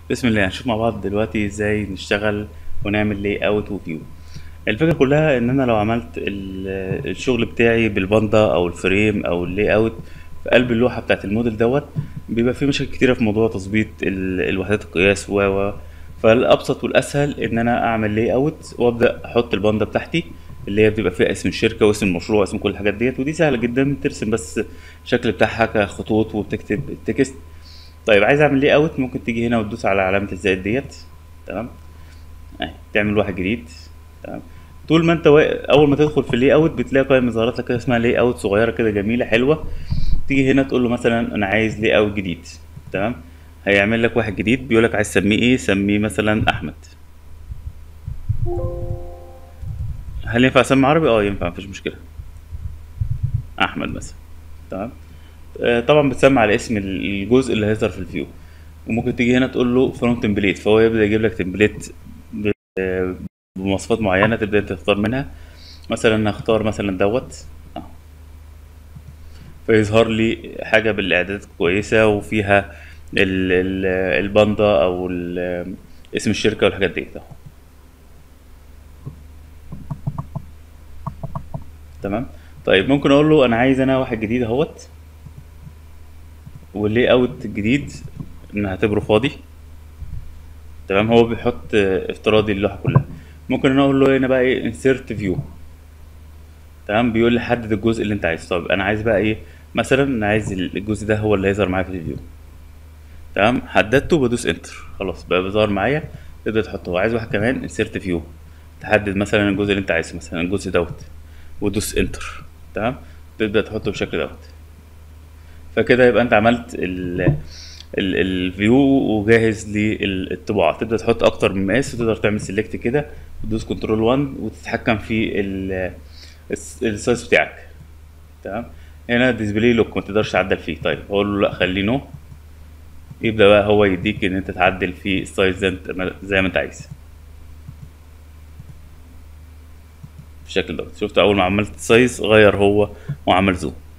بسم الله هنشوف مع بعض دلوقتي ازاي نشتغل ونعمل لاي اوت وفيو الفكره كلها ان انا لو عملت ال- الشغل بتاعي بالباندا او الفريم او اللاي اوت في قلب اللوحه بتاعت الموديل دوت بيبقى في مشاكل كتيره في موضوع تظبيط ال- الوحدات القياس و و فالابسط والاسهل ان انا اعمل لاي اوت وابدا احط الباندا بتاعتي اللي هي بتبقى فيها اسم الشركه واسم المشروع واسم كل الحاجات ديت ودي سهله جدا ترسم بس الشكل بتاعها كخطوط وبتكتب التكست طيب عايز اعمل ليه اوت ممكن تيجي هنا وتدوس على علامه الزائد ديت تمام اهي تعمل واحد جديد تمام طول ما انت وا... اول ما تدخل في اللي اوت بتلاقي قائمه ظهرت لك كده اسمها لي اوت صغيره كده جميله حلوه تيجي هنا تقول له مثلا انا عايز لي اوت جديد تمام هيعمل لك واحد جديد بيقول لك عايز تسميه ايه سميه مثلا احمد هل ينفع اسمي عربي اه ينفع مفيش مشكله احمد مثلا تمام آه، طبعا بتسمى على اسم الجزء اللي هيظهر في الفيو وممكن تيجي هنا تقول له فروم تمبليت فهو يبدا يجيب لك تمبليت ب- آه، بمواصفات معينه تبدا انت تختار منها مثلا هختار مثلا دوت أهو. فيظهر لي حاجه بالاعدادات كويسه وفيها ال ال الباندا او ال- اسم الشركه والحاجات دي اهو تمام طيب ممكن اقول له انا عايز انا واحد جديد اهوت واللي اوت الجديد ان هعتبره فاضي تمام هو بيحط آه، افتراضي اللوحه كلها ممكن انا اقول له هنا بقى ايه انسيرت فيو تمام بيقول لي حدد الجزء اللي انت عايزه طب انا عايز بقى ايه مثلا انا عايز الجزء ده هو اللي هيظهر معايا في الفيو تمام حددته بدوس انتر خلاص بقى بيظهر معايا تبدا تحطه عايز واحد كمان انسيرت فيو تحدد مثلا الجزء اللي انت عايزه مثلا الجزء دوت وتدوس انتر تمام تبدا تحطه بالشكل دوت فكده يبقى انت عملت ال ال الفيو وجاهز للطباعه تبدا تحط اكتر من مقاس وتقدر تعمل سيلكت كده وتدوس كنترول 1 وتتحكم في ال- الس- السايز بتاعك تمام هنا ديسبلاي لوك ما تقدرش تعدل فيه طيب اقول له لا خليه نو يبدا بقى هو يديك ان انت تعدل في السايز ده انت- زي ما انت عايز بالشكل ده شفت اول ما عملت سايز غير هو وعمل زوم